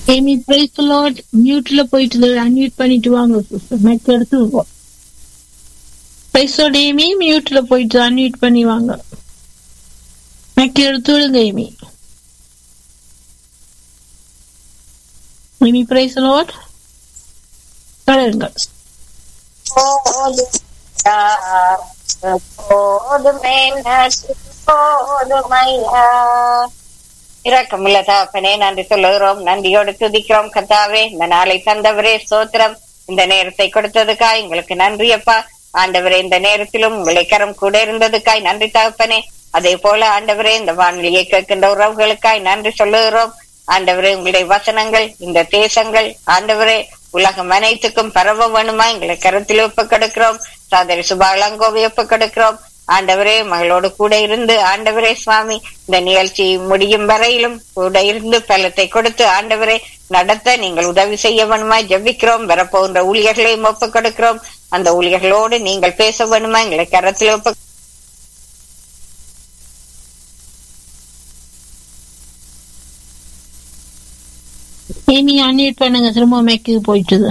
Amy praise Lord மியூட்ல போயிட்டு unmute பண்ணிட்டு வாங்க சிஸ்டர் மைக் எடுத்து பிரைஸ் லார்ட் ஏமி மியூட்ல போயிட்டு அன்மியூட் பண்ணி வாங்க மைக் எடுத்து விடுங்க ஏமி ஏமி பிரைஸ் லார்ட் தொடருங்க போதுமே போதுமையா இரக்கமுள்ள தகப்பனே நன்றி சொல்லுகிறோம் நன்றியோடு துதிக்கிறோம் கத்தாவே இந்த நாளை தந்தவரே சோத்திரம் இந்த நேரத்தை கொடுத்ததுக்காய் எங்களுக்கு நன்றி அப்பா ஆண்டவரே இந்த நேரத்திலும் உங்களை கரம் கூட இருந்ததுக்காய் நன்றி தகப்பனே அதே போல ஆண்டவரே இந்த வானொலியை கேட்கின்ற உறவுகளுக்காய் நன்றி சொல்லுகிறோம் ஆண்டவரே உங்களுடைய வசனங்கள் இந்த தேசங்கள் ஆண்டவரே உலகம் அனைத்துக்கும் பரவ வேணுமா எங்களை கருத்தில் ஒப்பு கொடுக்கிறோம் சாதரி சுபாலங்கோவை ஒப்பு கொடுக்கிறோம் ஆண்டவரே மகளோடு கூட இருந்து ஆண்டவரே சுவாமி இந்த நிகழ்ச்சி முடியும் வரையிலும் கூட இருந்து பலத்தை கொடுத்து ஆண்டவரே நடத்த நீங்கள் உதவி செய்ய வேணுமா ஜபிக்கிறோம் வரப்போகின்ற ஊழியர்களையும் ஒப்பு கொடுக்கிறோம் அந்த ஊழியர்களோடு நீங்கள் பேச வேணுமா எங்களை கரத்தில் ஒப்பு ஏமி அன்மியூட் பண்ணுங்க திரும்ப மைக்கு போயிட்டுது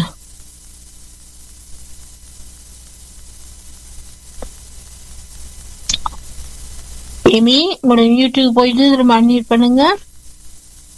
ஏமி உங்களோட மியூட்டுக்கு போயிட்டு திரும்ப அன்மியூட் பண்ணுங்க